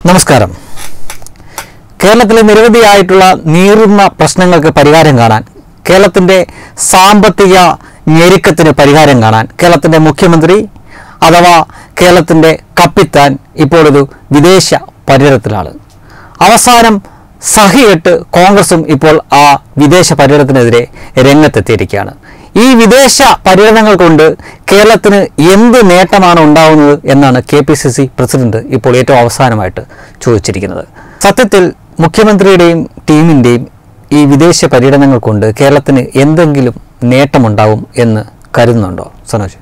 നമസ്കാരം കേരളത്തിലെ നിരവധിയായിട്ടുള്ള നീറുന്ന പ്രശ്നങ്ങൾക്ക് പരിഹാരം കാണാൻ കേരളത്തിൻ്റെ സാമ്പത്തിക ഞെരുക്കത്തിന് പരിഹാരം കാണാൻ കേരളത്തിൻ്റെ മുഖ്യമന്ത്രി അഥവാ കേരളത്തിൻ്റെ കപ്പിത്താൻ ഇപ്പോഴൊരു വിദേശ പര്യടനത്തിലാണ് അവസാനം സഹിയിട്ട് കോൺഗ്രസും ഇപ്പോൾ ആ വിദേശ പര്യടനത്തിനെതിരെ രംഗത്തെത്തിയിരിക്കുകയാണ് ഈ വിദേശ പര്യടനങ്ങൾ കൊണ്ട് കേരളത്തിന് എന്ത് നേട്ടമാണ് ഉണ്ടാവുന്നത് എന്നാണ് K P C C president ഇപ്പോൾ ഏറ്റവും അവസാനമായിട്ട് ചോദിച്ചിരിക്കുന്നത് സത്യത്തിൽ മുഖ്യമന്ത്രിയുടെയും ടീമിൻ്റെയും ഈ വിദേശ പര്യടനങ്ങൾ കൊണ്ട് കേരളത്തിന് എന്തെങ്കിലും നേട്ടമുണ്ടാവും എന്ന് കരുതുന്നുണ്ടോ സനോജ്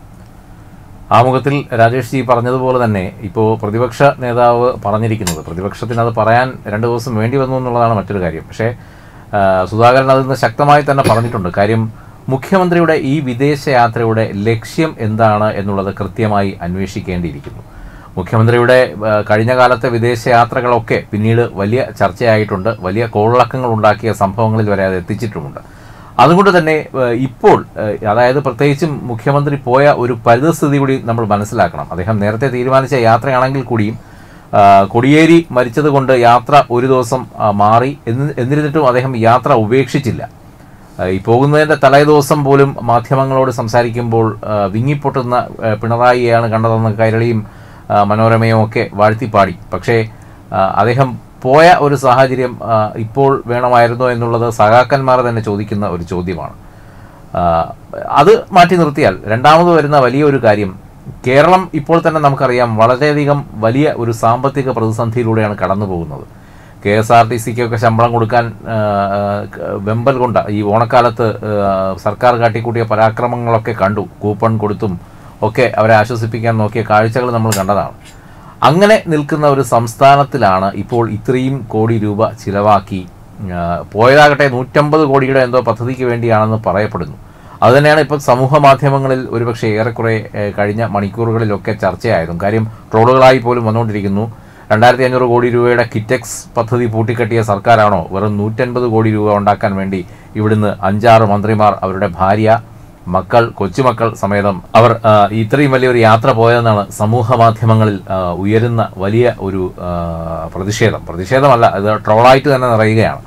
ആമുഖത്തിൽ രാജേഷ് ജി പറഞ്ഞതുപോലെ തന്നെ ഇപ്പോൾ പ്രതിപക്ഷ നേതാവ് പറഞ്ഞിരിക്കുന്നത് പ്രതിപക്ഷത്തിന് അത് പറയാൻ രണ്ട് ദിവസം വേണ്ടി വന്നു എന്നുള്ളതാണ് മറ്റൊരു കാര്യം പക്ഷേ ആ, സുധാകരൻ അതിൽ നിന്ന് ശക്തമായി തന്നെ പറഞ്ഞിട്ടുണ്ട് കാര്യം മുഖ്യമന്ത്രിയുടെ ഈ വിദേശയാത്രയുടെ ലക്ഷ്യം എന്താണ് എന്നുള്ളത് കൃത്യമായി അന്വേഷിക്കേണ്ടിയിരിക്കുന്നു മുഖ്യമന്ത്രിയുടെ ആ, കഴിഞ്ഞ കാലത്തെ വിദേശയാത്രകളൊക്കെ പിന്നീട് വലിയ ചർച്ചയായിട്ടുണ്ട് വലിയ കോളിളക്കങ്ങൾ ഉണ്ടാക്കിയ സംഭവങ്ങളിൽ വരെ അത് എത്തിച്ചിട്ടുമുണ്ട് അതുകൊണ്ട് തന്നെ ഏഹ്, ഇപ്പോൾ ഏഹ്, അതായത് പ്രത്യേകിച്ചും മുഖ്യമന്ത്രി പോയ ഒരു പരിതസ്ഥിതി കൂടി നമ്മൾ മനസ്സിലാക്കണം അദ്ദേഹം നേരത്തെ തീരുമാനിച്ച യാത്രയാണെങ്കിൽ കൂടിയും ആ, കൊടിയേരി മരിച്ചത് കൊണ്ട് യാത്ര ഒരു ദിവസം ആ, മാറി എന്ന് എന്നിരുന്നിട്ടും അദ്ദേഹം യാത്ര ഉപേക്ഷിച്ചില്ല ആ, ഈ പോകുന്നതിൻ്റെ തലേ ദിവസം പോലും മാധ്യമങ്ങളോട് സംസാരിക്കുമ്പോൾ ആ, വിങ്ങിപ്പൊട്ടുന്ന ആ, പിണറായിയെയാണ് കണ്ടതെന്ന് കൈരളിയും ആ, മനോരമയും ഒക്കെ വാഴ്ത്തിപ്പാടി പക്ഷേ ആ, അദ്ദേഹം പോയ ഒരു സാഹചര്യം ആ, ഇപ്പോൾ വേണമായിരുന്നോ എന്നുള്ളത് സഖാക്കന്മാർ തന്നെ ചോദിക്കുന്ന ഒരു ചോദ്യമാണ് ആ, അത് മാറ്റി നിർത്തിയാൽ രണ്ടാമത് വരുന്ന വലിയൊരു കാര്യം കേരളം ഇപ്പോൾ തന്നെ നമുക്കറിയാം വളരെയധികം വലിയ ഒരു സാമ്പത്തിക പ്രതിസന്ധിയിലൂടെയാണ് കടന്നു പോകുന്നത് കെ എസ് ആർ ടി സിക്കൊക്കെ ശമ്പളം കൊടുക്കാൻ ആ, ആ, വെമ്പൽ കൊണ്ട ഈ ഓണക്കാലത്ത് ആ, സർക്കാർ കാട്ടിക്കൂട്ടിയ പരാക്രമങ്ങളൊക്കെ കണ്ടു കൂപ്പൺ കൊടുത്തും ഒക്കെ അവരെ ആശ്വസിപ്പിക്കാൻ നോക്കിയ കാഴ്ചകൾ നമ്മൾ കണ്ടതാണ് അങ്ങനെ നിൽക്കുന്ന ഒരു സംസ്ഥാനത്തിലാണ് ഇപ്പോൾ ഇത്രയും കോടി രൂപ ചിലവാക്കി ആ, പോയതാകട്ടെ നൂറ്റമ്പത് കോടിയുടെ എന്തോ പദ്ധതിക്ക് വേണ്ടിയാണെന്ന് പറയപ്പെടുന്നു അതുതന്നെയാണ് ഇപ്പോൾ സമൂഹ മാധ്യമങ്ങളിൽ ഒരുപക്ഷെ ഏറെക്കുറെ ഏ, കഴിഞ്ഞ മണിക്കൂറുകളിലൊക്കെ ചർച്ചയായതും കാര്യം ട്രോളുകളായി പോലും വന്നുകൊണ്ടിരിക്കുന്നു രണ്ടായിരത്തി അഞ്ഞൂറ് കോടി രൂപയുടെ കിറ്റെക്സ് പദ്ധതി പൂട്ടിക്കെട്ടിയ സർക്കാരാണോ വെറും നൂറ്റൻപത് കോടി രൂപ ഉണ്ടാക്കാൻ വേണ്ടി ഇവിടുന്ന് അഞ്ചാറ് മന്ത്രിമാർ അവരുടെ ഭാര്യ മക്കൾ കൊച്ചുമക്കൾ സമേതം അവർ ആ, ഇത്രയും വലിയൊരു യാത്ര പോയതെന്നാണ് സമൂഹ മാധ്യമങ്ങളിൽ ആ, ഉയരുന്ന വലിയ ഒരു ആ, പ്രതിഷേധം പ്രതിഷേധമല്ല അത് ട്രോളായിട്ട് തന്നെ നിറയുകയാണ്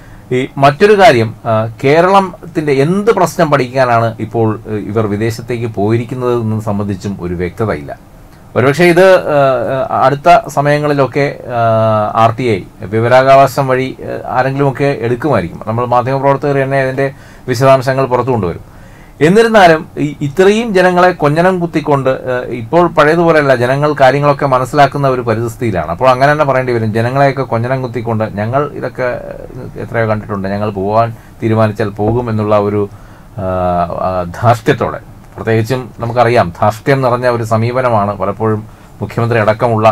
ഈ മറ്റൊരു കാര്യം ആ, കേരളത്തിന്റെ എന്ത് പ്രശ്നം പഠിക്കാനാണ് ഇപ്പോൾ ഏഹ്, ഇവർ വിദേശത്തേക്ക് പോയിരിക്കുന്നത് എന്ന് സംബന്ധിച്ചും ഒരു വ്യക്തതയില്ല ഒരുപക്ഷെ ഇത് ആ, അടുത്ത സമയങ്ങളിലൊക്കെ ആർ ടി ഐ വിവരാവകാശം വഴി ആ, ആരെങ്കിലുമൊക്കെ എടുക്കുമായിരിക്കും നമ്മൾ മാധ്യമപ്രവർത്തകർ തന്നെ അതിന്റെ വിശദാംശങ്ങൾ പുറത്തു കൊണ്ടുവരും എന്നിരുന്നാലും ഈ ഇത്രയും ജനങ്ങളെ കൊഞ്ഞനം കുത്തിക്കൊണ്ട് ഏഹ്, ഇപ്പോൾ പഴയതുപോലെയല്ല ജനങ്ങൾ കാര്യങ്ങളൊക്കെ മനസ്സിലാക്കുന്ന ഒരു പരിസ്ഥിതിയിലാണ് അപ്പോൾ അങ്ങനെ തന്നെ പറയേണ്ടി വരും ജനങ്ങളെയൊക്കെ കൊഞ്ഞനം കുത്തിക്കൊണ്ട് ഞങ്ങൾ ഇതൊക്കെ ഏഹ്, എത്രയോ കണ്ടിട്ടുണ്ട് ഞങ്ങൾ പോകാൻ തീരുമാനിച്ചാൽ പോകും എന്നുള്ള ഒരു ആഹ്, ആഹ്, ധാർഷ്ട്യത്തോടെ പ്രത്യേകിച്ചും നമുക്കറിയാം ധാർഷ്ട്യം നിറഞ്ഞ ഒരു സമീപനമാണ് പലപ്പോഴും മുഖ്യമന്ത്രി അടക്കമുള്ള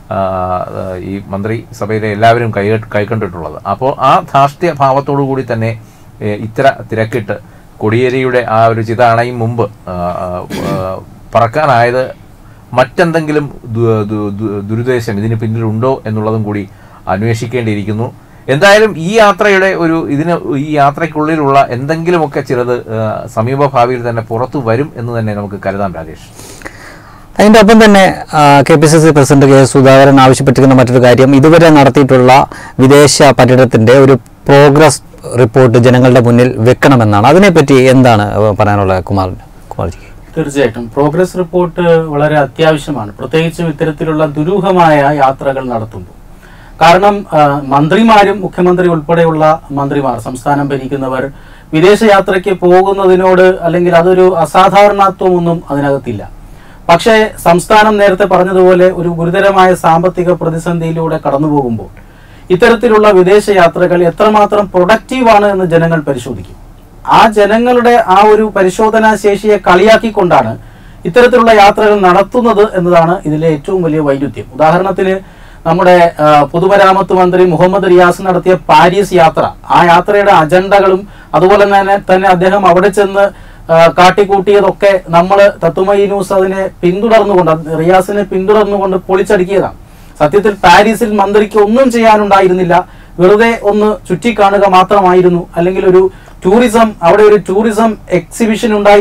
ആഹ്, ഈ മന്ത്രിസഭയിലെ എല്ലാവരും കൈ കൈക്കണ്ടിട്ടുള്ളത് അപ്പോൾ ആ ധാർഷ്ട്യ ഭാവത്തോടു കൂടി തന്നെ ഏഹ്, ഇത്ര തിരക്കിട്ട് കൊടിയേരിയുടെ ആ ഒരു ചിത അണയും മുമ്പ് ആ, ആ, ആ, പറക്കാനായത് മറ്റെന്തെങ്കിലും ദു- ദു- ദു- ദുരുദ്ദേശം ഇതിന് പിന്നിലുണ്ടോ എന്നുള്ളതും കൂടി അന്വേഷിക്കേണ്ടിയിരിക്കുന്നു എന്തായാലും ഈ യാത്രയുടെ ഒരു ഇതിന് ഈ യാത്രയ്ക്കുള്ളിലുള്ള എന്തെങ്കിലുമൊക്കെ ചിലത് ആ, സമീപ ഭാവിയിൽ തന്നെ പുറത്തു വരും എന്ന് തന്നെ നമുക്ക് കരുതാം രാജേഷ് അതിൻ്റെ ഒപ്പം തന്നെ K P C C president K S Sudhakaran ആവശ്യപ്പെട്ടിരിക്കുന്ന മറ്റൊരു കാര്യം ഇതുവരെ നടത്തിയിട്ടുള്ള വിദേശ പര്യടനത്തിന്റെ ഒരു പ്രോഗ്രസ് റിപ്പോർട്ട് ജനങ്ങളുടെ മുന്നിൽ വെക്കണമെന്നാണ് അതിനെപ്പറ്റി എന്താണ് പറയാനുള്ളത് കുമാറിന് കുമാർജിക്ക് തീർച്ചയായിട്ടും പ്രോഗ്രസ് റിപ്പോർട്ട് വളരെ അത്യാവശ്യമാണ് പ്രത്യേകിച്ചും ഇത്തരത്തിലുള്ള ദുരൂഹമായ യാത്രകൾ നടത്തുമ്പോൾ കാരണം ആ, മന്ത്രിമാരും മുഖ്യമന്ത്രി ഉൾപ്പെടെയുള്ള മന്ത്രിമാർ സംസ്ഥാനം ഭരിക്കുന്നവർ വിദേശയാത്രയ്ക്ക് പോകുന്നതിനോട് അല്ലെങ്കിൽ അതൊരു അസാധാരണത്വമൊന്നും അതിനകത്തില്ല പക്ഷേ സംസ്ഥാനം നേരത്തെ പറഞ്ഞതുപോലെ ഒരു ഗുരുതരമായ സാമ്പത്തിക പ്രതിസന്ധിയിലൂടെ കടന്നു പോകുമ്പോൾ ഇത്തരത്തിലുള്ള വിദേശയാത്രകൾ എത്രമാത്രം പ്രൊഡക്റ്റീവാണ് എന്ന് ജനങ്ങൾ പരിശോധിക്കും ആ ജനങ്ങളുടെ ആ ഒരു പരിശോധനാ ശേഷിയെ കളിയാക്കിക്കൊണ്ടാണ് ഇത്തരത്തിലുള്ള യാത്രകൾ നടത്തുന്നത് എന്നതാണ് ഇതിലെ ഏറ്റവും വലിയ വൈരുദ്ധ്യം ഉദാഹരണത്തിന് നമ്മുടെ ആ, പൊതുമരാമത്ത് മന്ത്രി മുഹമ്മദ് റിയാസ് നടത്തിയ പാരീസ് യാത്ര ആ യാത്രയുടെ അജണ്ടകളും അതുപോലെ തന്നെ തന്നെ അദ്ദേഹം അവിടെ ചെന്ന് ആ, കാട്ടിക്കൂട്ടിയതൊക്കെ നമ്മൾ തത്തുമയി ന്യൂസ് അതിനെ പിന്തുടർന്നുകൊണ്ട് അത് റിയാസിനെ പിന്തുടർന്നുകൊണ്ട് പൊളിച്ചടുക്കിയതാണ് സത്യത്തിൽ പാരീസിൽ മന്ത്രിക്ക് ഒന്നും ചെയ്യാനുണ്ടായിരുന്നില്ല വെറുതെ ഒന്ന് ചുറ്റിക്കാണുക മാത്രമായിരുന്നു അല്ലെങ്കിൽ ഒരു ടൂറിസം അവിടെ ഒരു ടൂറിസം എക്സിബിഷൻ ഉണ്ടായിരുന്നു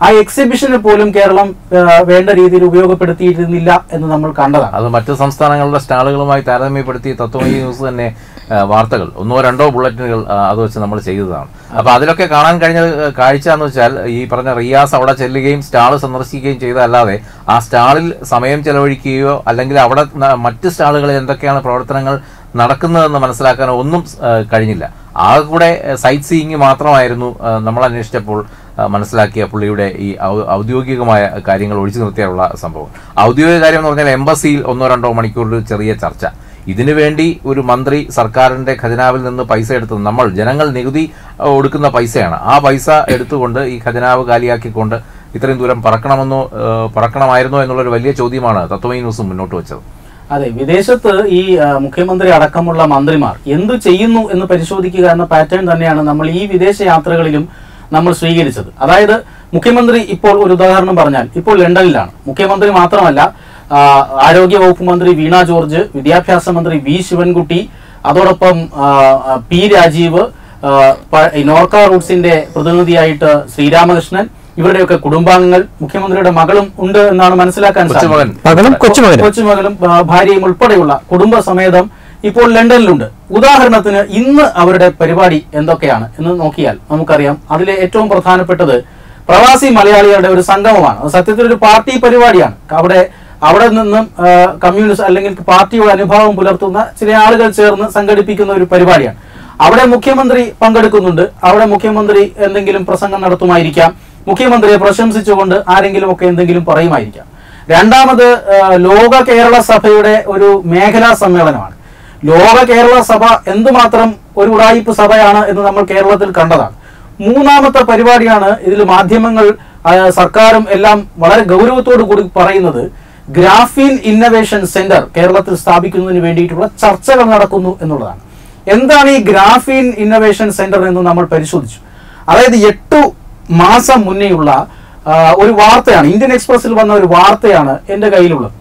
ആ എക്സിബിഷന് പോലും കേരളം ആ, വേണ്ട രീതിയിൽ ഉപയോഗപ്പെടുത്തിയിരുന്നില്ല എന്ന് നമ്മൾ കണ്ടതാണ് അത് മറ്റ് സംസ്ഥാനങ്ങളുടെ സ്റ്റാളുകളുമായി താരതമ്യപ്പെടുത്തി തത്വമയി ന്യൂസ് തന്നെ ആ, വാർത്തകൾ ഒന്നോ രണ്ടോ ബുള്ളറ്റിനുകൾ ആ, അത് വെച്ച് നമ്മൾ ചെയ്തതാണ് അപ്പൊ അതിലൊക്കെ കാണാൻ കഴിഞ്ഞ ആ, കാഴ്ച എന്ന് വെച്ചാൽ ഈ പറഞ്ഞ റിയാസ് അവിടെ ചെല്ലുകയും സ്റ്റാൾ സന്ദർശിക്കുകയും ചെയ്തതല്ലാതെ ആ സ്റ്റാളിൽ സമയം ചെലവഴിക്കുകയോ അല്ലെങ്കിൽ അവിടെ ന- മറ്റ് സ്റ്റാളുകളിൽ എന്തൊക്കെയാണ് പ്രവർത്തനങ്ങൾ നടക്കുന്നതെന്ന് മനസ്സിലാക്കാനോ ഒന്നും ആ, കഴിഞ്ഞില്ല ആകെ കൂടെ സൈറ്റ് സീയിങ് മാത്രമായിരുന്നു ആ, നമ്മൾ അന്വേഷിച്ചപ്പോൾ ആ, മനസ്സിലാക്കിയ പുള്ളിയുടെ ഈ ഔ- ഔദ്യോഗികമായ കാര്യങ്ങൾ ഒഴിച്ചു നിർത്തിയുള്ള സംഭവം ഔദ്യോഗിക കാര്യം എന്ന് പറഞ്ഞാൽ എംബസിയിൽ ഒന്നോ രണ്ടോ മണിക്കൂറിൽ ചെറിയ ചർച്ച ഇതിനു വേണ്ടി ഒരു മന്ത്രി സർക്കാരിന്റെ ഖജനാവിൽ നിന്ന് പൈസ എടുത്ത് നമ്മൾ ജനങ്ങൾ നികുതി ആ, കൊടുക്കുന്ന പൈസയാണ് ആ പൈസ എടുത്തുകൊണ്ട് ഈ ഖജനാവ് കാലിയാക്കിക്കൊണ്ട് ഇത്രയും ദൂരം പറക്കണമെന്നോ ആ, പറക്കണമായിരുന്നോ എന്നുള്ളൊരു വലിയ ചോദ്യമാണ് തത്വമൈ ന്യൂസ് മുന്നോട്ട് വെച്ചത് അതെ വിദേശത്ത് ഈ ആ, മുഖ്യമന്ത്രി അടക്കമുള്ള മന്ത്രിമാർ എന്തു ചെയ്യുന്നു എന്ന് പരിശോധിക്കുക എന്ന പാറ്റേൺ തന്നെയാണ് നമ്മൾ ഈ വിദേശ യാത്രകളിലും നമ്മൾ സ്വീകരിച്ചത് അതായത് മുഖ്യമന്ത്രി ഇപ്പോൾ ഒരു ഉദാഹരണം പറഞ്ഞാൽ ഇപ്പോൾ ലണ്ടനിലാണ് മുഖ്യമന്ത്രി മാത്രമല്ല ആ, ആരോഗ്യ വകുപ്പ് മന്ത്രി വീണ ജോർജ് വിദ്യാഭ്യാസ മന്ത്രി വി ശിവൻകുട്ടി അതോടൊപ്പം ആ, ആ, പി രാജീവ് ആ, പ- ഈ നോർക്ക റൂട്ട്സിന്റെ പ്രതിനിധിയായിട്ട് ശ്രീരാമകൃഷ്ണൻ ഇവരുടെയൊക്കെ കുടുംബാംഗങ്ങൾ മുഖ്യമന്ത്രിയുടെ മകളും ഉണ്ട് എന്നാണ് മനസ്സിലാക്കാൻ കൊച്ചുമകൻ സാധിക്കുന്നത് മകളും കൊച്ചുമകനും കൊച്ചുമകളും ആ, ഭാര്യയും ഉൾപ്പെടെയുള്ള കുടുംബസമേതം ഇപ്പോൾ ലണ്ടനിലുണ്ട് ഉദാഹരണത്തിന് ഇന്ന് അവരുടെ പരിപാടി എന്തൊക്കെയാണ് എന്ന് നോക്കിയാൽ നമുക്കറിയാം അതിലെ ഏറ്റവും പ്രധാനപ്പെട്ടത് പ്രവാസി മലയാളികളുടെ ഒരു സംഗമമാണ് അത് സത്യത്തിൽ ഒരു പാർട്ടി പരിപാടിയാണ് അവിടെ അവിടെ നിന്നും ആ, കമ്മ്യൂണിസ്റ്റ് അല്ലെങ്കിൽ പാർട്ടിയുടെ അനുഭാവം പുലർത്തുന്ന ചില ആളുകൾ ചേർന്ന് സംഘടിപ്പിക്കുന്ന ഒരു പരിപാടിയാണ് അവിടെ മുഖ്യമന്ത്രി പങ്കെടുക്കുന്നുണ്ട് അവിടെ മുഖ്യമന്ത്രി എന്തെങ്കിലും പ്രസംഗം നടത്തുമായിരിക്കാം മുഖ്യമന്ത്രിയെ പ്രശംസിച്ചുകൊണ്ട് ആരെങ്കിലും ഒക്കെ എന്തെങ്കിലും പറയുമായിരിക്കാം രണ്ടാമത് ആ, ലോക കേരള സഭയുടെ ഒരു മേഖലാ സമ്മേളനമാണ് ലോക കേരള സഭ എന്തുമാത്രം ഒരു ഉടായിപ്പ് സഭയാണ് എന്ന് നമ്മൾ കേരളത്തിൽ കണ്ടതാണ് മൂന്നാമത്തെ പരിപാടിയാണ് ഇതിൽ മാധ്യമങ്ങൾ ആ, സർക്കാരും എല്ലാം വളരെ ഗൗരവത്തോടു കൂടി പറയുന്നത് ഗ്രാഫീൻ ഇന്നവേഷൻ സെന്റർ കേരളത്തിൽ സ്ഥാപിക്കുന്നതിന് വേണ്ടിയിട്ടുള്ള ചർച്ചകൾ നടക്കുന്നു എന്നുള്ളതാണ് എന്താണ് ഈ ഗ്രാഫീൻ ഇന്നവേഷൻ സെന്റർ എന്ന് നമ്മൾ പരിശോധിച്ചു അതായത് എട്ടു മാസം മുന്നേയുള്ള ആ, ഒരു വാർത്തയാണ് ഇന്ത്യൻ എക്സ്പ്രസിൽ വന്ന ഒരു വാർത്തയാണ് എൻ്റെ കയ്യിലുള്ളത്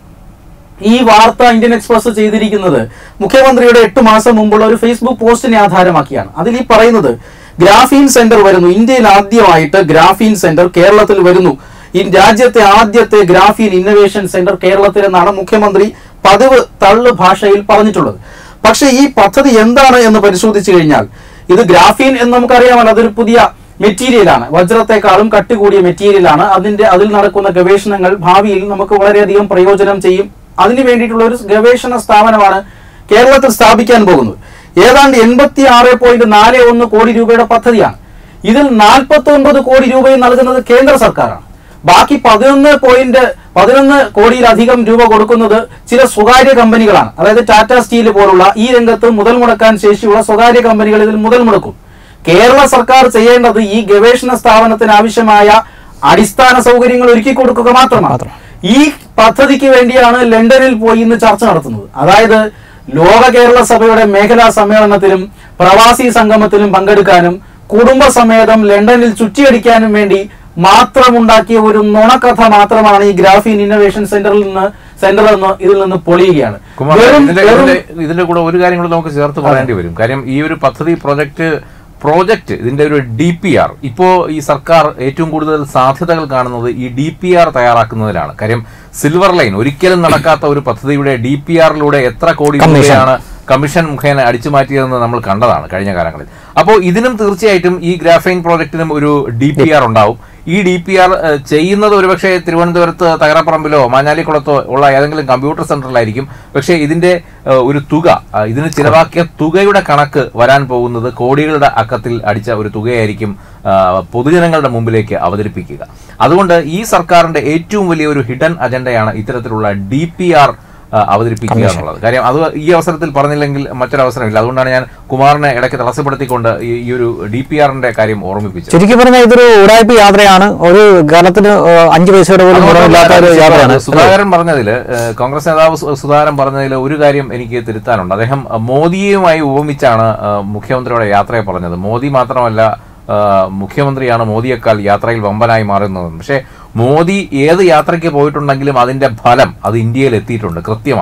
ഈ വാർത്ത ഇന്ത്യൻ എക്സ്പ്രസ് ചെയ്തിരിക്കുന്നത് മുഖ്യമന്ത്രിയുടെ എട്ട് മാസം മുമ്പുള്ള ഒരു ഫേസ്ബുക്ക് പോസ്റ്റിനെ ആധാരമാക്കിയാണ് അതിൽ ഈ പറയുന്നത് ഗ്രാഫീൻ സെന്റർ വരുന്നു ഇന്ത്യയിൽ ആദ്യമായിട്ട് ഗ്രാഫീൻ സെന്റർ കേരളത്തിൽ വരുന്നു ഈ രാജ്യത്തെ ആദ്യത്തെ ഗ്രാഫീൻ ഇന്നവേഷൻ സെന്റർ കേരളത്തിൽ എന്നാണ് മുഖ്യമന്ത്രി പതിവ് തള്ളു ഭാഷയിൽ പറഞ്ഞിട്ടുള്ളത് പക്ഷേ ഈ പദ്ധതി എന്താണ് എന്ന് പരിശോധിച്ചു കഴിഞ്ഞാൽ ഇത് ഗ്രാഫീൻ എന്ന് നമുക്കറിയാമല്ലോ അതൊരു പുതിയ മെറ്റീരിയലാണ് വജ്രത്തെക്കാളും കട്ടി കൂടിയ മെറ്റീരിയലാണ് അതിന്റെ അതിൽ നടക്കുന്ന ഗവേഷണങ്ങൾ ഭാവിയിൽ നമുക്ക് വളരെയധികം പ്രയോജനം ചെയ്യും അതിനു വേണ്ടിയിട്ടുള്ള ഒരു ഗവേഷണ സ്ഥാപനമാണ് കേരളത്തിൽ സ്ഥാപിക്കാൻ പോകുന്നത് ഏതാണ്ട് എൺപത്തി ആറ് പോയിന്റ് നാല് ഒന്ന് കോടി രൂപയുടെ പദ്ധതിയാണ് ഇതിൽ നാൽപ്പത്തി ഒൻപത് കോടി രൂപയും നൽകുന്നത് കേന്ദ്ര സർക്കാരാണ് ബാക്കി പതിനൊന്ന് പോയിന്റ് പതിനൊന്ന് കോടിയിലധികം രൂപ കൊടുക്കുന്നത് ചില സ്വകാര്യ കമ്പനികളാണ് അതായത് ടാറ്റ സ്റ്റീൽ പോലുള്ള ഈ രംഗത്ത് മുതൽ മുടക്കാൻ ശേഷിയുള്ള സ്വകാര്യ കമ്പനികൾ ഇതിൽ മുതൽ മുടക്കും കേരള സർക്കാർ ചെയ്യേണ്ടത് ഈ ഗവേഷണ സ്ഥാപനത്തിന് ആവശ്യമായ അടിസ്ഥാന സൗകര്യങ്ങൾ ഒരുക്കി കൊടുക്കുക മാത്രമാണ് ഈ പദ്ധതിക്ക് വേണ്ടിയാണ് ലണ്ടനിൽ പോയി ഇന്ന് ചർച്ച നടത്തുന്നത് അതായത് ലോക കേരള സഭയുടെ മേഖലാ സമ്മേളനത്തിലും പ്രവാസി സംഗമത്തിലും പങ്കെടുക്കാനും കുടുംബസമേതം ലണ്ടനിൽ ചുറ്റിയടിക്കാനും വേണ്ടി മാത്രമുണ്ടാക്കിയ ഒരു നുണക്കഥ മാത്രമാണ് ഈ ഗ്രാഫീൻ ഇന്നോവേഷൻ സെന്ററിൽ നിന്ന് സെന്റർ എന്ന് ഇതിൽ നിന്ന് പൊളിയുകയാണ് കുമാർ വെറും- ഇതിന്റെ വെറും- ഇതിന്റെ ഇതിന്റെ കൂടെ ഒരു കാര്യം കൂടെ നമുക്ക് ചേർത്ത് പറയേണ്ടി വരും കാര്യം ഈ ഒരു പദ്ധതി പ്രോജക്റ്റ് പ്രോജക്റ്റ് ഇതിന്റെ ഒരു ഡി പി ആർ ഇപ്പോ ഈ സർക്കാർ ഏറ്റവും കൂടുതൽ സാധ്യതകൾ കാണുന്നത് ഈ ഡി പി ആർ തയ്യാറാക്കുന്നതിലാണ് കാര്യം സിൽവർ ലൈൻ ഒരിക്കലും നടക്കാത്ത ഒരു പദ്ധതിയുടെ ഡി പി ആറിലൂടെ എത്ര കോടി കമ്മീഷൻ. രൂപയാണ് കമ്മീഷൻ മുഖേന അടിച്ചു മാറ്റിയതെന്ന് നമ്മൾ കണ്ടതാണ് കഴിഞ്ഞ കാലങ്ങളിൽ അപ്പോൾ ഇതിനും തീർച്ചയായിട്ടും ഈ ഗ്രാഫൈൻ പ്രോജക്റ്റിനും ഒരു ഡി പി ആർ ഉണ്ടാവും ഈ ഡി പി ആർ ചെയ്യുന്നത് ഒരുപക്ഷെ തിരുവനന്തപുരത്ത് തകരപ്പറമ്പിലോ മാഞ്ഞാലിക്കുളത്തോ ഉള്ള ഏതെങ്കിലും കമ്പ്യൂട്ടർ സെന്ററിലായിരിക്കും പക്ഷേ ഇതിന്റെ ഏഹ്, ഒരു തുക ആ, ഇതിന് ചിലവാക്കിയ തുകയുടെ കണക്ക് വരാൻ പോകുന്നത് കോടികളുടെ അക്കത്തിൽ അടിച്ച ഒരു തുകയായിരിക്കും ആ, പൊതുജനങ്ങളുടെ മുമ്പിലേക്ക് അവതരിപ്പിക്കുക അതുകൊണ്ട് ഈ സർക്കാരിന്റെ ഏറ്റവും വലിയ ഒരു ഹിഡൻ അജണ്ടയാണ് ഇത്തരത്തിലുള്ള ഡി പി ആർ അവതരിപ്പിക്കുക എന്നുള്ളത് കാര്യം അത് ഈ അവസരത്തിൽ പറഞ്ഞില്ലെങ്കിൽ മറ്റൊരു അവസരമില്ല അതുകൊണ്ടാണ് ഞാൻ കുമാറിനെ ഇടയ്ക്ക് തടസ്സപ്പെടുത്തിക്കൊണ്ട് ഈ ഈ ഒരു ഡി പി ആറിന്റെ കാര്യം ഓർമ്മിപ്പിച്ചത് ചുരുക്കി പറഞ്ഞാൽ ഇതൊരു ഉടായ്പ യാത്രയാണ് ഒരു കേരളത്തിന് ഏഹ്, അഞ്ച് പൈസയുടെ പോലും കുറവില്ലാത്ത ഒരു യാത്രയാണ് സുധാകരൻ പറഞ്ഞതിൽ കോൺഗ്രസ് നേതാവ് സു- സുധാകരൻ പറഞ്ഞതിൽ ഒരു കാര്യം എനിക്ക് തിരുത്താനുണ്ട് അദ്ദേഹം അഹ്, മോദിയുമായി ഉപമിച്ചാണ് അഹ്, മുഖ്യമന്ത്രിയുടെ യാത്രയെ പറഞ്ഞത് മോദി മാത്രമല്ല അഹ്, മുഖ്യമന്ത്രിയാണ് മോദിയേക്കാൾ യാത്രയിൽ വമ്പനായി മാറുന്നത് പക്ഷേ മോദി ഏത് യാത്രയ്ക്ക് പോയിട്ടുണ്ടെങ്കിലും അതിന്റെ ഫലം അത് ഇന്ത്യയിൽ എത്തിയിട്ടുണ്ട് കൃത്യമായി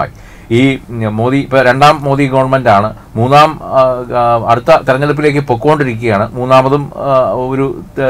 ഈ ഉം, മോദി ഇപ്പോൾ രണ്ടാം മോദി ഗവൺമെന്റ് ആണ് മൂന്നാം ആ, ആ, അടുത്ത തെരഞ്ഞെടുപ്പിലേക്ക് പൊക്കോണ്ടിരിക്കുകയാണ് മൂന്നാമതും ആ, ഒരു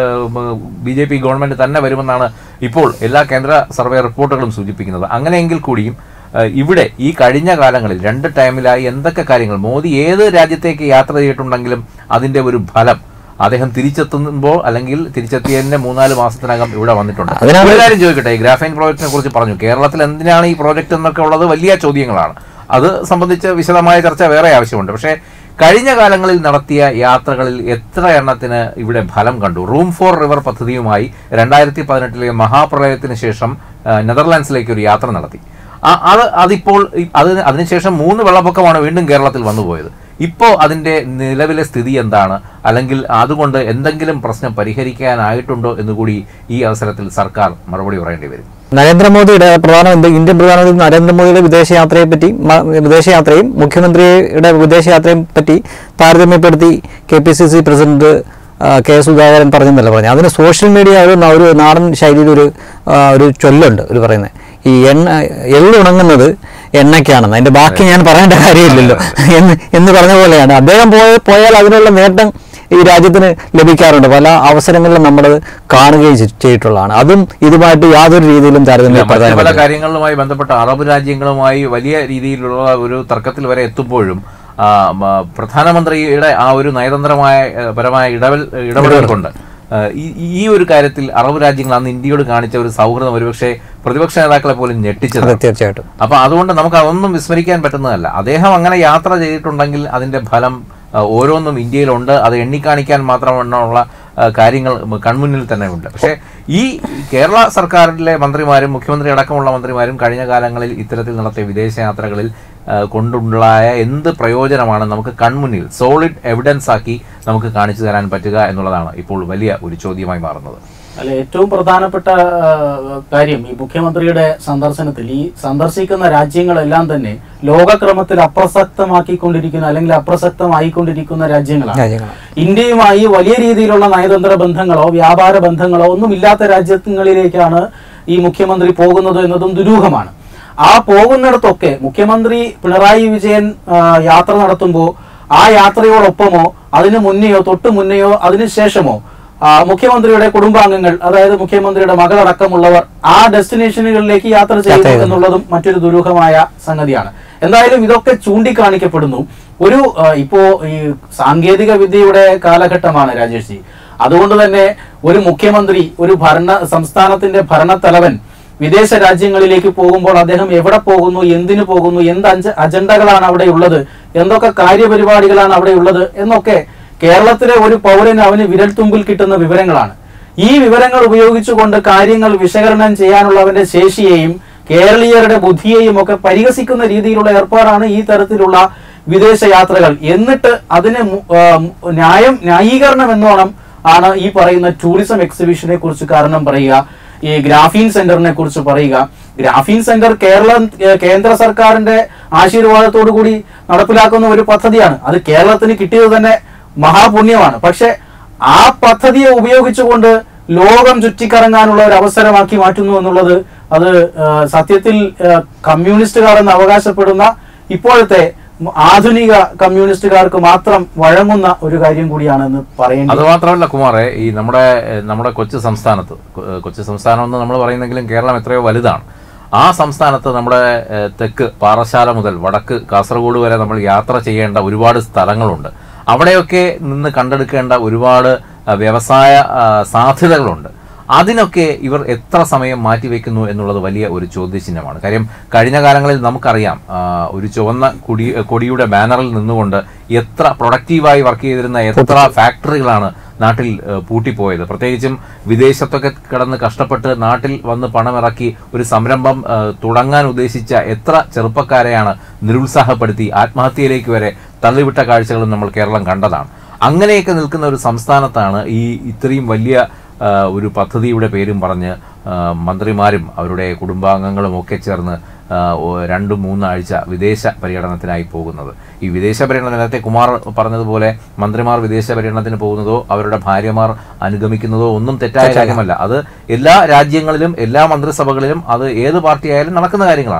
ബി ജെ പി ഗവൺമെന്റ് തന്നെ വരുമെന്നാണ് ഇപ്പോൾ എല്ലാ കേന്ദ്ര സർവേ റിപ്പോർട്ടുകളും സൂചിപ്പിക്കുന്നത് അങ്ങനെയെങ്കിൽ കൂടിയും ആ, ഇവിടെ ഈ കഴിഞ്ഞ കാലങ്ങളിൽ രണ്ട് ടൈമിലായി എന്തൊക്കെ കാര്യങ്ങൾ മോദി ഏത് രാജ്യത്തേക്ക് യാത്ര ചെയ്തിട്ടുണ്ടെങ്കിലും അതിന്റെ ഒരു ഫലം അദ്ദേഹം തിരിച്ചെത്തുമ്പോൾ അല്ലെങ്കിൽ തിരിച്ചെത്തിയതിന്റെ മൂന്നാല് മാസത്തിനകം ഇവിടെ വന്നിട്ടുണ്ട് അതിനാണ് ഒരു കാര്യം ചോദിക്കട്ടെ ഈ ഗ്രാഫൈൻ പ്രോജക്റ്റിനെ കുറിച്ച് പറഞ്ഞു കേരളത്തിൽ എന്തിനാണ് ഈ പ്രോജക്റ്റ് എന്നൊക്കെ ഉള്ളത് വലിയ ചോദ്യങ്ങളാണ് അത് സംബന്ധിച്ച് വിശദമായ ചർച്ച വേറെ ആവശ്യമുണ്ട് പക്ഷേ കഴിഞ്ഞ കാലങ്ങളിൽ നടത്തിയ യാത്രകളിൽ എത്ര എണ്ണത്തിന് ഇവിടെ ഫലം കണ്ടു റൂം ഫോർ റിവർ പദ്ധതിയുമായി രണ്ടായിരത്തി പതിനെട്ടിലെ മഹാപ്രളയത്തിന് ശേഷം ആ, നെതർലാൻഡ്സിലേക്ക് ഒരു യാത്ര നടത്തി ആ- അത് അതിപ്പോൾ ഈ- അതിന് അതിനുശേഷം മൂന്ന് വെള്ളപ്പൊക്കമാണ് വീണ്ടും കേരളത്തിൽ വന്നുപോയത് ഇപ്പോൾ അതിന്റെ നിലവിലെ സ്ഥിതി എന്താണ് അല്ലെങ്കിൽ അതുകൊണ്ട് എന്തെങ്കിലും പ്രശ്നം പരിഹരിക്കാനായിട്ടുണ്ടോ എന്നുകൂടി ഈ അവസരത്തിൽ സർക്കാർ മറുപടി പറയേണ്ടി വരും നരേന്ദ്രമോദിയുടെ പ്രധാന ഇന്ത്യൻ പ്രധാനമന്ത്രി നരേന്ദ്രമോദിയുടെ വിദേശയാത്രയെ പറ്റി മ- വിദേശയാത്രയും മുഖ്യമന്ത്രിയുടെ വിദേശയാത്രയും പറ്റി താരതമ്യപ്പെടുത്തി K P C C president ആ, കെ സുധാകരൻ പറഞ്ഞെന്നല്ല പറഞ്ഞു അതിന് സോഷ്യൽ മീഡിയ ഒരു ന- ഒരു നാടൻ ശൈലിയിൽ ഒരു ആ, ഒരു ചൊല്ലുണ്ട് ഒരു പറയുന്നത് ഈ എണ്ണ എള്ളുണങ്ങുന്നത് എണ്ണയ്ക്കാണെന്ന് അതിന്റെ ബാക്കി ഞാൻ പറയേണ്ട കാര്യമില്ലല്ലോ എന്ന് എന്ന് പറഞ്ഞ പോലെയാണ് അദ്ദേഹം പോയ പോയാൽ അതിനുള്ള നേട്ടം ഈ രാജ്യത്തിന് ലഭിക്കാറുണ്ട് പല അവസരങ്ങളിലും നമ്മൾ കാണുകയും ചെയ്- ചെയ്തിട്ടുള്ളതാണ് അതും ഇതുമായിട്ട് യാതൊരു രീതിയിലും ഇല്ല, മറ്റ് പല താരതമ്യം കാര്യങ്ങളുമായി ബന്ധപ്പെട്ട അറബ് രാജ്യങ്ങളുമായി വലിയ രീതിയിലുള്ള ഒരു തർക്കത്തിൽ വരെ എത്തുമ്പോഴും ആ, മ- പ്രധാനമന്ത്രിയുടെ ആ ഒരു നയതന്ത്രമായ ഏ, പരമായ ഇടപെൽ ഇടപെടൽ കൊണ്ട് ആ, ഈ- ഈ ഒരു കാര്യത്തിൽ അറബ് രാജ്യങ്ങൾ അന്ന് ഇന്ത്യയോട് കാണിച്ച ഒരു സൗഹൃദം ഒരുപക്ഷെ പ്രതിപക്ഷ നേതാക്കളെ പോലും ഞെട്ടിച്ചത് അതെ തീർച്ചയായിട്ടും അപ്പൊ അതുകൊണ്ട് നമുക്ക് അതൊന്നും വിസ്മരിക്കാൻ പറ്റുന്നതല്ല അദ്ദേഹം അങ്ങനെ യാത്ര ചെയ്തിട്ടുണ്ടെങ്കിൽ അതിന്റെ ഫലം ആ, ഓരോന്നും ഇന്ത്യയിലുണ്ട് അത് എണ്ണിക്കാണിക്കാൻ മാത്രമുള്ള ആ, കാര്യങ്ങൾ മ- കൺമുന്നിൽ തന്നെ ഉണ്ട് പക്ഷേ ഈ കേരള സർക്കാരിലെ മന്ത്രിമാരും മുഖ്യമന്ത്രി അടക്കമുള്ള മന്ത്രിമാരും കഴിഞ്ഞ കാലങ്ങളിൽ ഇത്തരത്തിൽ നടത്തിയ വിദേശയാത്രകളിൽ ആ, കൊണ്ടുണ്ടായ എന്ത് പ്രയോജനമാണ് നമുക്ക് കൺമുന്നിൽ സോളിഡ് എവിഡൻസ് ആക്കി നമുക്ക് കാണിച്ചു തരാൻ പറ്റുക എന്നുള്ളതാണ് ഇപ്പോൾ വലിയ ഒരു ചോദ്യമായി മാറുന്നത് അല്ല ഏറ്റവും പ്രധാനപ്പെട്ട ആ, കാര്യം ഈ മുഖ്യമന്ത്രിയുടെ സന്ദർശനത്തിൽ ഈ സന്ദർശിക്കുന്ന രാജ്യങ്ങളെല്ലാം തന്നെ ലോകക്രമത്തിൽ അപ്രസക്തമാക്കിക്കൊണ്ടിരിക്കുന്ന അല്ലെങ്കിൽ അപ്രസക്തമായിക്കൊണ്ടിരിക്കുന്ന രാജ്യങ്ങളാണ് രാജ്യങ്ങളാണ് ഇന്ത്യയുമായി വലിയ രീതിയിലുള്ള നയതന്ത്ര ബന്ധങ്ങളോ വ്യാപാര ബന്ധങ്ങളോ ഒന്നും ഇല്ലാത്ത രാജ്യങ്ങളിലേക്കാണ് ഈ മുഖ്യമന്ത്രി പോകുന്നത് എന്നതും ദുരൂഹമാണ് ആ പോകുന്നിടത്തൊക്കെ മുഖ്യമന്ത്രി പിണറായി വിജയൻ ആ, യാത്ര നടത്തുമ്പോൾ ആ യാത്രയോടൊപ്പമോ അതിന് മുന്നെയോ തൊട്ട് മുന്നെയോ അതിന് ശേഷമോ ആ, മുഖ്യമന്ത്രിയുടെ കുടുംബാംഗങ്ങൾ അതായത് മുഖ്യമന്ത്രിയുടെ മകളടക്കമുള്ളവർ ആ ഡെസ്റ്റിനേഷനുകളിലേക്ക് യാത്ര ചെയ്യുന്നു എന്നുള്ളതും മറ്റൊരു ദുരൂഹമായ സംഗതിയാണ് എന്തായാലും ഇതൊക്കെ ചൂണ്ടിക്കാണിക്കപ്പെടുന്നു ഒരു ആ, ഇപ്പോ ഈ സാങ്കേതിക വിദ്യയുടെ കാലഘട്ടമാണ് രാജേഷ് ജി അതുകൊണ്ട് തന്നെ ഒരു മുഖ്യമന്ത്രി ഒരു ഭരണ സംസ്ഥാനത്തിന്റെ ഭരണത്തലവൻ വിദേശ രാജ്യങ്ങളിലേക്ക് പോകുമ്പോൾ അദ്ദേഹം എവിടെ പോകുന്നു എന്തിനു പോകുന്നു എന്ത് അഞ്ച അജണ്ടകളാണ് അവിടെ ഉള്ളത് എന്തൊക്കെ കാര്യപരിപാടികളാണ് അവിടെ ഉള്ളത് എന്നൊക്കെ കേരളത്തിലെ ഒരു പൗരന് അവന് വിരൽത്തുമ്പിൽ കിട്ടുന്ന വിവരങ്ങളാണ് ഈ വിവരങ്ങൾ ഉപയോഗിച്ചുകൊണ്ട് കാര്യങ്ങൾ വിശകലനം ചെയ്യാനുള്ള അവന്റെ ശേഷിയെയും കേരളീയരുടെ ബുദ്ധിയെയും ഒക്കെ പരിഹസിക്കുന്ന രീതിയിലുള്ള ഏർപ്പാടാണ് ഈ തരത്തിലുള്ള വിദേശ യാത്രകൾ എന്നിട്ട് അതിന് മു- ആ, ന്യായം ന്യായീകരണം എന്നോണം ആണ് ഈ പറയുന്ന ടൂറിസം എക്സിബിഷനെ കുറിച്ച് കാരണം പറയുക ഈ ഗ്രാഫീൻ സെന്ററിനെ കുറിച്ച് പറയുക ഗ്രാഫീൻ സെന്റർ കേരള ഏ, കേന്ദ്ര സർക്കാരിന്റെ ആശീർവാദത്തോടു കൂടി നടപ്പിലാക്കുന്ന ഒരു പദ്ധതിയാണ് അത് കേരളത്തിന് കിട്ടിയത് തന്നെ മഹാപുണ്യമാണ് പക്ഷെ ആ പദ്ധതിയെ ഉപയോഗിച്ചുകൊണ്ട് ലോകം ചുറ്റിക്കറങ്ങാനുള്ള ഒരു അവസരമാക്കി മാറ്റുന്നു എന്നുള്ളത് അത് ആ, സത്യത്തിൽ ആ, കമ്മ്യൂണിസ്റ്റുകാർ എന്ന് അവകാശപ്പെടുന്ന ഇപ്പോഴത്തെ ആധുനിക കമ്മ്യൂണിസ്റ്റുകാർക്ക് മാത്രം വഴങ്ങുന്ന ഒരു കാര്യം കൂടിയാണെന്ന് പറയേണ്ടി അത് മാത്രമല്ല കുമാറെ ഈ നമ്മുടെ ഏഹ്, നമ്മുടെ കൊച്ചു സംസ്ഥാനത്ത് കൊ- ഏഹ്, കൊച്ചു സംസ്ഥാനം എന്ന് നമ്മൾ പറയുന്നെങ്കിലും കേരളം എത്രയോ വലുതാണ് ആ സംസ്ഥാനത്ത് നമ്മുടെ ഏഹ്, തെക്ക് പാറശാല മുതൽ വടക്ക് കാസർഗോഡ് വരെ നമ്മൾ യാത്ര ചെയ്യേണ്ട ഒരുപാട് സ്ഥലങ്ങളുണ്ട് അവിടെയൊക്കെ നിന്ന് കണ്ടെടുക്കേണ്ട ഒരുപാട് ആ, വ്യവസായ ആ, സാധ്യതകളുണ്ട് അതിനൊക്കെ ഇവർ എത്ര സമയം മാറ്റിവെക്കുന്നു എന്നുള്ളത് വലിയ ഒരു ചോദ്യചിഹ്നമാണ് കാര്യം കഴിഞ്ഞ കാലങ്ങളിൽ നമുക്കറിയാം ആ, ഒരു ചുവന്ന കൊടി കൊടിയുടെ ബാനറിൽ നിന്നുകൊണ്ട് എത്ര പ്രൊഡക്റ്റീവായി വർക്ക് ചെയ്തിരുന്ന എത്ര ഫാക്ടറികളാണ് നാട്ടിൽ ആ, പൂട്ടിപ്പോയത് പ്രത്യേകിച്ചും വിദേശത്തൊക്കെ കിടന്ന് കഷ്ടപ്പെട്ട് നാട്ടിൽ വന്ന് പണമിറക്കി ഒരു സംരംഭം ആ, തുടങ്ങാൻ ഉദ്ദേശിച്ച എത്ര ചെറുപ്പക്കാരെയാണ് നിരുത്സാഹപ്പെടുത്തി ആത്മഹത്യയിലേക്ക് വരെ തള്ളിവിട്ട കാഴ്ചകളും നമ്മൾ കേരളം കണ്ടതാണ് അങ്ങനെയൊക്കെ നിൽക്കുന്ന ഒരു സംസ്ഥാനത്താണ് ഈ ഇത്രയും വലിയ ആ, ഒരു പദ്ധതിയുടെ പേരും പറഞ്ഞ് ആ, മന്ത്രിമാരും അവരുടെ കുടുംബാംഗങ്ങളും ഒക്കെ ചേർന്ന് ആ, ഓ- രണ്ട് മൂന്നാഴ്ച വിദേശ പര്യടനത്തിനായി പോകുന്നത് ഈ വിദേശ പര്യടനം നേരത്തെ കുമാർ പറഞ്ഞതുപോലെ മന്ത്രിമാർ വിദേശ പര്യടനത്തിന് പോകുന്നതോ അവരുടെ ഭാര്യമാർ അനുഗമിക്കുന്നതോ ഒന്നും തെറ്റായ കാര്യമല്ല അത് എല്ലാ രാജ്യങ്ങളിലും എല്ലാ മന്ത്രിസഭകളിലും അത് ഏത് പാർട്ടി ആയാലും നടക്കുന്ന കാര്യങ്ങളാണ്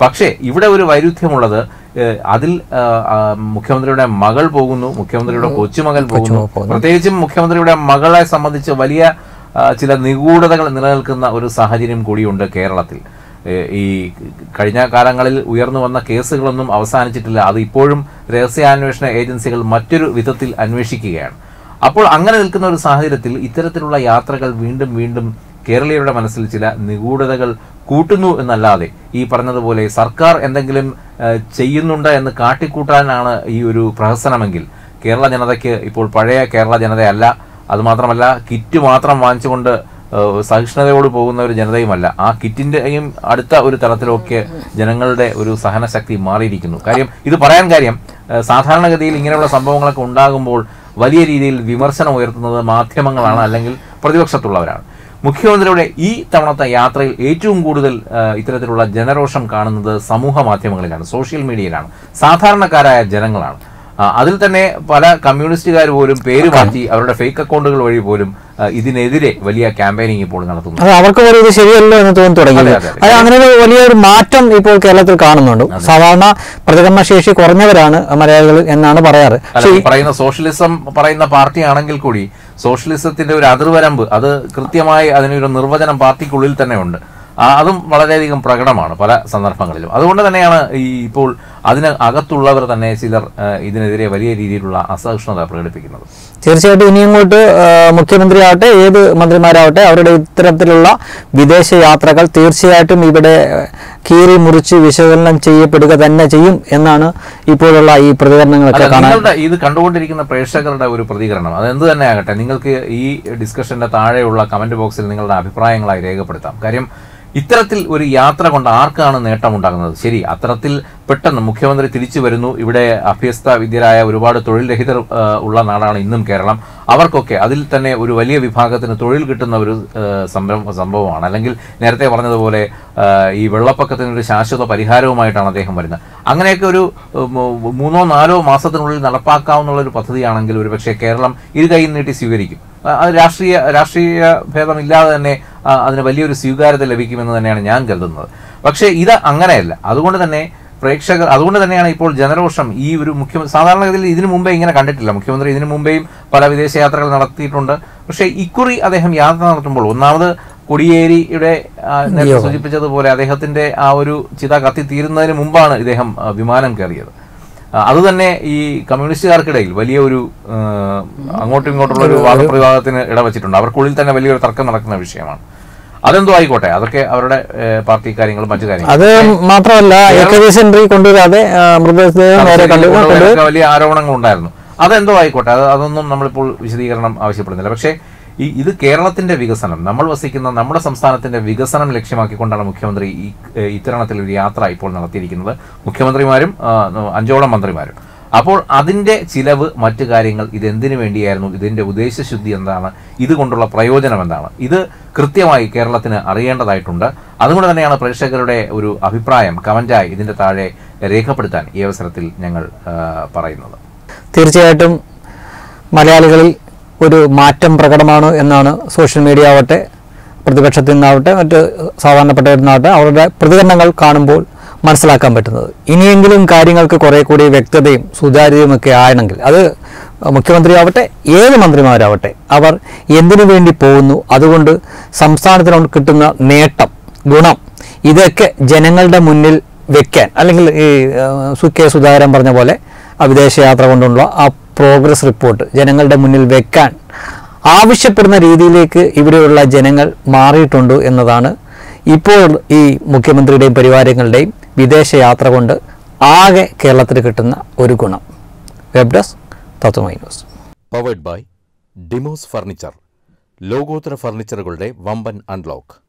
പക്ഷേ ഇവിടെ ഒരു വൈരുദ്ധ്യമുള്ളത് ഏഹ്, അതിൽ ആ, ആ, മുഖ്യമന്ത്രിയുടെ മകൾ പോകുന്നു മുഖ്യമന്ത്രിയുടെ കൊച്ചുമകൻ പോകുന്നു പ്രത്യേകിച്ചും മുഖ്യമന്ത്രിയുടെ മകളെ സംബന്ധിച്ച് വലിയ ആ, ചില നിഗൂഢതകൾ നിലനിൽക്കുന്ന ഒരു സാഹചര്യം കൂടിയുണ്ട് കേരളത്തിൽ ഏഹ്, ഈ കഴിഞ്ഞ കാലങ്ങളിൽ ഉയർന്നു വന്ന കേസുകളൊന്നും അവസാനിച്ചിട്ടില്ല അത് ഇപ്പോഴും രഹസ്യാന്വേഷണ ഏജൻസികൾ മറ്റൊരു വിധത്തിൽ അന്വേഷിക്കുകയാണ് അപ്പോൾ അങ്ങനെ നിൽക്കുന്ന ഒരു സാഹചര്യത്തിൽ ഇത്തരത്തിലുള്ള യാത്രകൾ വീണ്ടും വീണ്ടും കേരളീയരുടെ മനസ്സിൽ ചില നിഗൂഢതകൾ കൂട്ടുന്നു എന്നല്ലാതെ ഈ പറഞ്ഞതുപോലെ സർക്കാർ എന്തെങ്കിലും ഏഹ്, ചെയ്യുന്നുണ്ട് എന്ന് കാട്ടിക്കൂട്ടാനാണ് ഈ ഒരു പ്രഹസനമെങ്കിൽ കേരള ജനതയ്ക്ക് ഇപ്പോൾ പഴയ കേരള ജനതയല്ല അതുമാത്രമല്ല കിറ്റ് മാത്രം വാങ്ങിച്ചുകൊണ്ട് ഏഹ്, സഹിഷ്ണുതയോട് പോകുന്ന ഒരു ജനതയുമല്ല ആ കിറ്റിന്റെയും അടുത്ത ഒരു തലത്തിലൊക്കെ ജനങ്ങളുടെ ഒരു സഹനശക്തി മാറിയിരിക്കുന്നു കാര്യം ഇത് പറയാൻ കാര്യം ഏഹ്, സാധാരണഗതിയിൽ ഇങ്ങനെയുള്ള സംഭവങ്ങളൊക്കെ ഉണ്ടാകുമ്പോൾ വലിയ രീതിയിൽ വിമർശനം ഉയർത്തുന്നത് മാധ്യമങ്ങളാണ് അല്ലെങ്കിൽ പ്രതിപക്ഷത്തുള്ളവരാണ് മുഖ്യമന്ത്രിയുടെ ഈ തവണത്തെ യാത്രയിൽ ഏറ്റവും കൂടുതൽ ആ, ഇത്തരത്തിലുള്ള ജനരോഷം കാണുന്നത് സമൂഹ മാധ്യമങ്ങളിലാണ് സോഷ്യൽ മീഡിയയിലാണ് സാധാരണക്കാരായ ജനങ്ങളാണ് ആ, അതിൽ തന്നെ പല കമ്മ്യൂണിസ്റ്റുകാർ പോലും പേര് മാറ്റി അവരുടെ ഫേക്ക് അക്കൗണ്ടുകൾ വഴി പോലും ആ, ഇതിനെതിരെ വലിയ ക്യാമ്പയിനിങ് ഇപ്പോൾ നടത്തുന്നു അത് അവർക്ക് വരെ ഇത് ശരിയല്ലോ എന്ന് തോന്നി തുടങ്ങി അതെ, അതെ, അതെ. അത് അങ്ങനെ ഒരു വലിയൊരു മാറ്റം ഇപ്പോൾ കേരളത്തിൽ കാണുന്നുണ്ട് സാധാരണ പ്രതികരണ ശേഷി കുറഞ്ഞവരാണ് മലയാളികൾ എന്നാണ് പറയാറ് അല്ല ഈ പറയുന്ന സോഷ്യലിസം പറയുന്ന പാർട്ടി ആണെങ്കിൽ കൂടി സോഷ്യലിസത്തിന്റെ ഒരു അതിർവരമ്പ് അത് കൃത്യമായി അതിനൊരു നിർവചനം പാർട്ടിക്കുള്ളിൽ തന്നെ ഉണ്ട് ആ, അതും വളരെയധികം പ്രകടമാണ് പല സന്ദർഭങ്ങളിലും അതുകൊണ്ട് തന്നെയാണ് ഈ ഇപ്പോൾ അതിന് അകത്തുള്ളവർ തന്നെ ചിലർ ആ, ഇതിനെതിരെ വലിയ രീതിയിലുള്ള അസഹിഷ്ണുത പ്രകടിപ്പിക്കുന്നത് തീർച്ചയായിട്ടും ഇനി അങ്ങോട്ട് ആ, മുഖ്യമന്ത്രിയാവട്ടെ ഏത് മന്ത്രിമാരാവട്ടെ അവരുടെ ഇത്തരത്തിലുള്ള വിദേശ യാത്രകൾ തീർച്ചയായിട്ടും ഇവിടെ കീറി മുറിച്ച് വിശകലനം ചെയ്യപ്പെടുക തന്നെ ചെയ്യും എന്നാണ് ഇപ്പോഴുള്ള ഈ പ്രതികരണങ്ങളൊക്കെ അല്ല, കാണാൻ നിങ്ങളുടെ ഇത് കണ്ടുകൊണ്ടിരിക്കുന്ന പ്രേക്ഷകരുടെ ഒരു പ്രതികരണം അത് എന്ത് തന്നെ ആകട്ടെ നിങ്ങൾക്ക് ഈ ഡിസ്കഷന്റെ താഴെയുള്ള കമന്റ് ബോക്സിൽ നിങ്ങളുടെ അഭിപ്രായങ്ങളായി രേഖപ്പെടുത്താം കാര്യം ഇത്തരത്തിൽ ഒരു യാത്ര കൊണ്ട് ആർക്കാണ് നേട്ടമുണ്ടാകുന്നത് ശരി അത്തരത്തിൽ പെട്ടെന്ന് മുഖ്യമന്ത്രി തിരിച്ചു വരുന്നു ഇവിടെ അഭ്യസ്ത വിദ്യരായ ഒരുപാട് തൊഴിൽ രഹിതർ ആ, ഉള്ള നാടാണ് ഇന്നും കേരളം അവർക്കൊക്കെ അതിൽ തന്നെ ഒരു വലിയ വിഭാഗത്തിന് തൊഴിൽ കിട്ടുന്ന ഒരു ആ, സംരംഭ സംഭവമാണ് അല്ലെങ്കിൽ നേരത്തെ പറഞ്ഞതുപോലെ ആ, ഈ വെള്ളപ്പൊക്കത്തിന് ഒരു ശാശ്വത പരിഹാരവുമായിട്ടാണ് അദ്ദേഹം വരുന്നത് അങ്ങനെയൊക്കെ ഒരു ഉം, മൂന്നോ നാലോ മാസത്തിനുള്ളിൽ നടപ്പാക്കാവുന്ന ഒരു പദ്ധതിയാണെങ്കിൽ ഒരുപക്ഷെ കേരളം ഇരു കൈ നീട്ടി സ്വീകരിക്കും ആ, അത് രാഷ്ട്രീയ രാഷ്ട്രീയ ഭേദമില്ലാതെ തന്നെ ആ, അതിന് വലിയൊരു സ്വീകാര്യത ലഭിക്കുമെന്ന് തന്നെയാണ് ഞാൻ കരുതുന്നത് പക്ഷേ ഇത് അങ്ങനെയല്ല അതുകൊണ്ട് തന്നെ പ്രേക്ഷകർ അതുകൊണ്ട് തന്നെയാണ് ഇപ്പോൾ ജനരോഷം ഈ ഒരു മുഖ്യമന്ത്രി സാധാരണഗതിയിൽ ഇതിനു മുമ്പേ ഇങ്ങനെ കണ്ടിട്ടില്ല മുഖ്യമന്ത്രി ഇതിനു മുമ്പേയും പല വിദേശ യാത്രകൾ നടത്തിയിട്ടുണ്ട് പക്ഷേ ഇക്കുറി അദ്ദേഹം യാത്ര നടത്തുമ്പോൾ ഒന്നാമത് കൊടിയേരിയുടെ ആ, നേരത്തെ സൂചിപ്പിച്ചതുപോലെ അദ്ദേഹത്തിന്റെ ആ ഒരു ചിത കത്തി തീരുന്നതിന് മുമ്പാണ് ഇദ്ദേഹം ആ, വിമാനം കയറിയത് ആ, അതുതന്നെ ഈ കമ്മ്യൂണിസ്റ്റുകാർക്കിടയിൽ വലിയ ഒരു ആ, അങ്ങോട്ടും ഇങ്ങോട്ടുള്ള ഒരു വാദപ്രതിവാദത്തിന് ഇടവച്ചിട്ടുണ്ട് അവർക്കുള്ളിൽ തന്നെ വലിയൊരു തർക്കം നടക്കുന്ന വിഷയമാണ് അതെന്തോ ആയിക്കോട്ടെ അതൊക്കെ അവരുടെ ഏ, പാർട്ടി കാര്യങ്ങളും മറ്റു കാര്യങ്ങളും അത് മാത്രമല്ല എ കെ വി സെന്ററിൽ കൊണ്ടുവരാതെ ആ, മൃതദേഹം നേരെ കണ്ടു കൊണ്ടുപോയി കൊണ്ടുവരാനൊക്കെ വലിയ ആരോപണങ്ങൾ ഉണ്ടായിരുന്നു അതെന്തോ ആയിക്കോട്ടെ അത് അതൊന്നും നമ്മളിപ്പോൾ വിശദീകരണം ആവശ്യപ്പെടുന്നില്ല പക്ഷേ ഈ ഇത് കേരളത്തിന്റെ വികസനം നമ്മൾ വസിക്കുന്ന നമ്മുടെ സംസ്ഥാനത്തിന്റെ വികസനം ലക്ഷ്യമാക്കിക്കൊണ്ടാണ് മുഖ്യമന്ത്രി ഈ ഏ, ഇത്തരണത്തിൽ ഒരു യാത്ര ഇപ്പോൾ നടത്തിയിരിക്കുന്നത് മുഖ്യമന്ത്രിമാരും ആ, അഞ്ചോളം മന്ത്രിമാരും അപ്പോൾ അതിന്റെ ചിലവ് മറ്റു കാര്യങ്ങൾ ഇതെന്തിനു വേണ്ടിയായിരുന്നു ഇതിന്റെ ഉദ്ദേശശുദ്ധി എന്താണ് ഇതുകൊണ്ടുള്ള പ്രയോജനം എന്താണ് ഇത് കൃത്യമായി കേരളത്തിന് അറിയേണ്ടതായിട്ടുണ്ട് അതുകൊണ്ട് തന്നെയാണ് പ്രേക്ഷകരുടെ ഒരു അഭിപ്രായം കമന്റായി ഇതിന്റെ താഴെ രേഖപ്പെടുത്താൻ ഈ അവസരത്തിൽ ഞങ്ങൾ ആ, പറയുന്നത് തീർച്ചയായിട്ടും മലയാളികളിൽ ഒരു മാറ്റം പ്രകടമാണ് എന്നാണ് സോഷ്യൽ മീഡിയ ആവട്ടെ പ്രതിപക്ഷത്തിൽ നിന്നാവട്ടെ മറ്റ് സാധാരണപ്പെട്ടവരിൽ നിന്നാവട്ടെ അവരുടെ പ്രതികരണങ്ങൾ കാണുമ്പോൾ മനസ്സിലാക്കാൻ പറ്റുന്നത് ഇനിയെങ്കിലും കാര്യങ്ങൾക്ക് കുറെ കൂടി വ്യക്തതയും സുതാര്യതയുമൊക്കെ ആയണമെങ്കിൽ അത് മുഖ്യമന്ത്രിയാവട്ടെ ഏത് മന്ത്രിമാരാവട്ടെ അവർ എന്തിനു വേണ്ടി പോകുന്നു അതുകൊണ്ട് സംസ്ഥാനത്തിന് കിട്ടുന്ന നേട്ടം ഗുണം ഇതൊക്കെ ജനങ്ങളുടെ മുന്നിൽ വെക്കാൻ അല്ലെങ്കിൽ ഈ ആ, സു കെ സുധാകരൻ പറഞ്ഞ പോലെ ആ വിദേശയാത്ര കൊണ്ടുള്ള ആ പ്രോഗ്രസ് റിപ്പോർട്ട് ജനങ്ങളുടെ മുന്നിൽ വെക്കാൻ ആവശ്യപ്പെടുന്ന രീതിയിലേക്ക് ഇവിടെയുള്ള ജനങ്ങൾ മാറിയിട്ടുണ്ട് എന്നതാണ് ഇപ്പോൾ ഈ മുഖ്യമന്ത്രിയുടെയും പരിവാരങ്ങളുടെയും വിദേശയാത്ര കൊണ്ട് ആകെ കേരളത്തിന് കിട്ടുന്ന ഒരു ഗുണം web desk Tatwamayi news powered by Demos furniture ലോകോത്തര ഫർണിച്ചറുകളുടെ വമ്പൻ അൺലോക്ക്